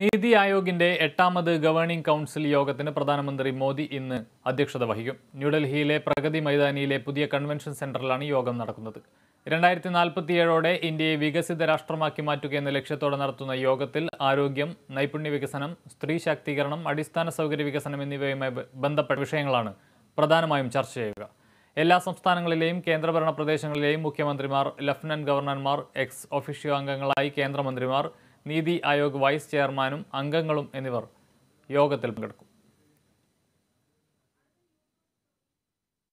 നീതി ആയോഗിന്റെ എട്ടാമത് governing council യോഗത്തിന് പ്രധാനമന്ത്രി മോദി ഇന്ന് അധ്യക്ഷത വഹിക്കും ന്യൂഡൽഹിയിലെ പ്രഗതി മൈതാനിയിലെ പുതിയ കൺവെൻഷൻ സെന്ററിലാണ് യോഗം നടക്കുന്നത് രണ്ടായിരത്തി നാൽപ്പത്തിയേഴോടെ ഇന്ത്യയെ വികസിത രാഷ്ട്രമാക്കി മാറ്റുക എന്ന ലക്ഷ്യത്തോടെ നടത്തുന്ന യോഗത്തിൽ ആരോഗ്യം നൈപുണ്യ വികസനം സ്ത്രീ ശാക്തീകരണം അടിസ്ഥാന സൗകര്യ വികസനം എന്നിവയുമായി ബ- ബന്ധപ്പെട്ട വിഷയങ്ങളാണ് പ്രധാനമായും ചർച്ച ചെയ്യുക എല്ലാ സംസ്ഥാനങ്ങളിലെയും കേന്ദ്രഭരണ പ്രദേശങ്ങളിലെയും മുഖ്യമന്ത്രിമാർ ലഫ്റ്റനന്റ് ഗവർണർമാർ എക്സ് ഒഫീഷ്യോ അംഗങ്ങളായി കേന്ദ്രമന്ത്രിമാർ നീതി ആയോഗ് വൈസ് ചെയർമാനും അംഗങ്ങളും എന്നിവർ യോഗത്തിൽ പങ്കെടുക്കും